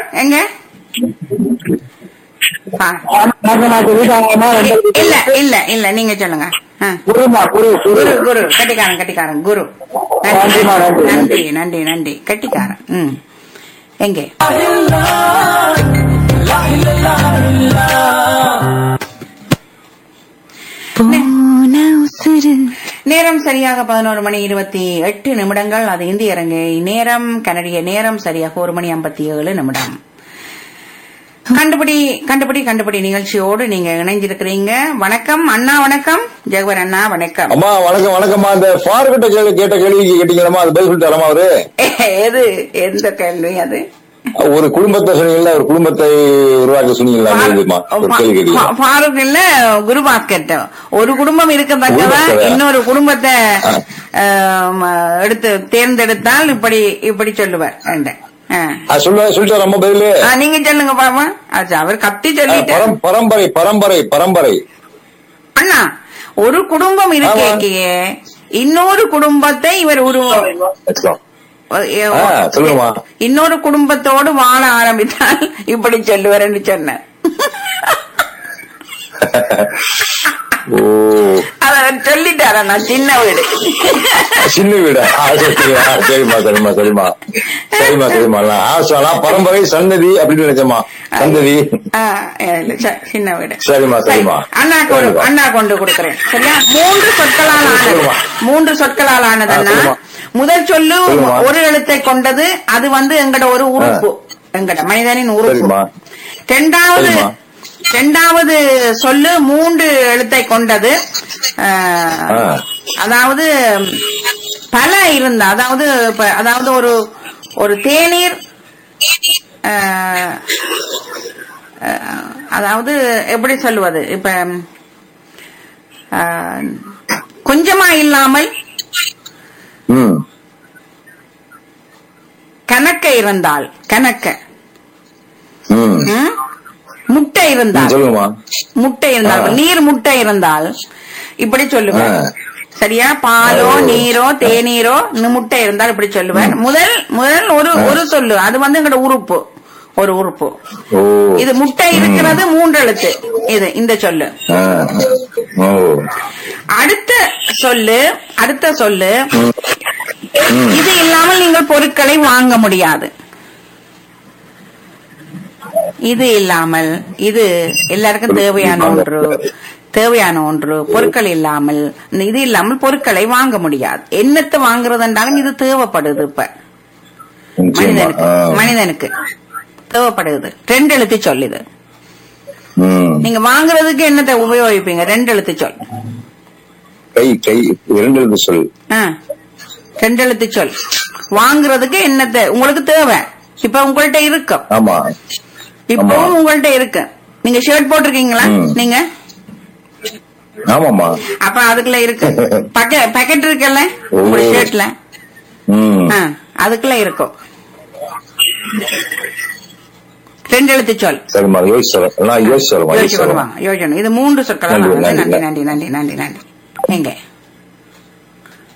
சொல் எங்க ஆ. நாகநாட்டு வீட்டாங்கம்மா ரெண்டு இல்ல இல்ல இல்ல நீங்க சொல்லுங்க ஆ. குருமா குரு குரு குரு குரு கட்டிக்காரன் கட்டிக்காரன் குரு நன்றிம்மா, நன்றி, நன்றி நன்றி நன்றி கட்டிக்காரன் ம் எங்கே நேரம் சரியாக பதினோரு மணி இருபத்தி எட்டு நிமிடங்கள் அது இந்திய இறங்கை நேரம் கனடிய நேரம் சரியாக ஒரு மணி ஐம்பத்தி ஏழு நிமிடம் கண்டுபிடி கண்டுபிடி கண்டுபிடி நிகழ்ச்சியோடு நீங்க இணைஞ்சிருக்கிறீங்க வணக்கம் அண்ணா வணக்கம் ஜெகவர் அண்ணா வணக்கம் அம்மா வணக்கம் வணக்கம்மா இந்த ஃபார்கிட்ட கேள்வி கேட்ட கேள்விக்கு கேட்டீங்களா அது பதில் சொல்லிட்டு வரமா அவரு எது எந்த கேள்வி அது ஒரு குடும்பத்தை சொன்னீங்கல்ல ஒரு குடும்பத்தை உருவாக்க சொன்னீங்களா இதுமா ஒரு கேள்வி கேட்டீங்க ஃபா- ஃபாரூக் இல்ல குரு பாஸ்கெட் ஒரு குடும்பம் இருக்கத்தக்கவ குரு இன்னொரு குடும்பத்தை ஆம், எடுத்து தேர்ந்தெடுத்தால் இப்படி இப்படி சொல்லுவார் ரெண்டு. ஆ. அது சொல்ல சொல்லிட்டு வரமா பதிலு ஆ, நீங்க சொல்லுங்க பாப்பா அது அவர் கத்தி சொல்லிட்டு பரம் பரம்பரை பரம்பரை பரம்பரை அண்ணா ஒரு குடும்பம் இருக்கேக்கையே இன்னொரு குடும்பத்தை இவர் உருவம் ஆ, சொல்லுங்கம்மா. இன்னொரு குடும்பத்தோடு வாழ ஆரம்பித்தால் இப்படி சொல்லுவார் என்று சொன்னார் ஓ அத சொல்லிட்டாரா நான் சின்ன வீடு சின்ன வீடா ஆ, சரி, சரி. ஆ, சரிம்மா சரிம்மா சரிம்மா சரிம்மா சரிம்மா நான் ஆ, சரி, நான் பரம்பரை சன்னதி அப்படின்னு நினைச்சேம்மா சந்ததி ஆ, இல்ல, ச- சின்ன வீடு சரிம்மா, சரிம்மா. அண்ணா கொண்டு சரிம்மா. அண்ணா கொண்டு கொடுக்கிறேன் சரியா மூன்று சொற்களால் ஆனது சொல்லுமா. மூன்று சொற்களால் ஆனதுன்னா ஆ, சொல்லுமா. முதல் சொல்லு சொல்லுமா. ஒரு எழுத்தை கொண்டது அது வந்து எங்கட ஒரு உறுப்பு எங்கட மனிதனின் உறுப்பு சரிம்மா இரண்டாவது சரிம்மா. இரண்டாவது சொல்லு மூன்று எழுத்தை கொண்டது ஆ, ஆ. அதாவது பல இருந்தா அதாவது இப்ப அதாவது ஒரு ஒரு தேநீர் ஆ, ஆ, அதாவது எப்படி சொல்லுவது இப்ப ஆ, கொஞ்சமா இல்லாமல் ம் கணக்க இருந்தால் கணக்க ம் ம்? முட்டை ம், இருந்தால் சொல்லுங்கம்மா முட்டை இருந்தால் ஆ. நீர் முட்டை இருந்தால் இப்படி சொல்லுவேன் ஆ. சரியா பாலோ ஓ. நீரோ தேநீரோ இந்த முட்டை இருந்தால் இப்படி சொல்லுவேன் முதல் முதல் ஒரு ஒரு சொல்லு அது வந்து எங்கட உறுப்பு ஒரு உறுப்பு ஓ இது முட்டை இருக்கிறது மூன்று எழுத்து இது இந்த சொல்லு ஆ. ஓ அடுத்த சொல்லு அடுத்த சொல்லு ம். இது இல்லாமல் நீங்கள் பொருட்களை வாங்க முடியாது இது இல்லாமல் இது எல்லாருக்கும் தேவையான ஒன்று தேவையான ஒன்று பொருட்கள் இல்லாமல் இந்த இது இல்லாமல் பொருட்களை வாங்க முடியாது என்னத்தை வாங்குறது என்றாலும் இது தேவைப்படுது இப்ப நிச்சயமா மனிதனுக்கு ஆ. மனிதனுக்கு தேவைப்படுது ரெண்டு எழுத்து சொல் இது ம். நீங்க வாங்குறதுக்கு என்னத்தை உபயோகிப்பீங்க ரெண்டு எழுத்து சொல் கை கை இரண்டு எழுத்து சொல் ஆ. ரெண்டு எழுத்து சொல் வாங்குறதுக்கு என்னத்தை உங்களுக்கு தேவை இப்ப உங்கள்ட்ட இருக்கும் ஆமா இப்பவும் ஆமா. உங்கள்ட்ட இருக்கு நீங்க ஷர்ட் போட்டிருக்கீங்களா ம். நீங்க ஆமாமா அப்ப அதுக்குள்ள இருக்கு பாக்கெட் இருக்குல்ல உங்க ஓ. ஷர்ட்ல ம் ஆ, அதுக்குள்ள இருக்கும் ரெண்டு எழுத்து சொல் சரிம்மா யோசிச்சு வரேன் நான் யோசிச்சு வரேன் யோசிச்சு யோசிச்சு வரேன் வருவாங்க யோசிக்கணும் இது மூன்று சொற்களா நன்றி, நன்றி நன்றி, நன்றி நன்றி நன்றி நன்றி எங்க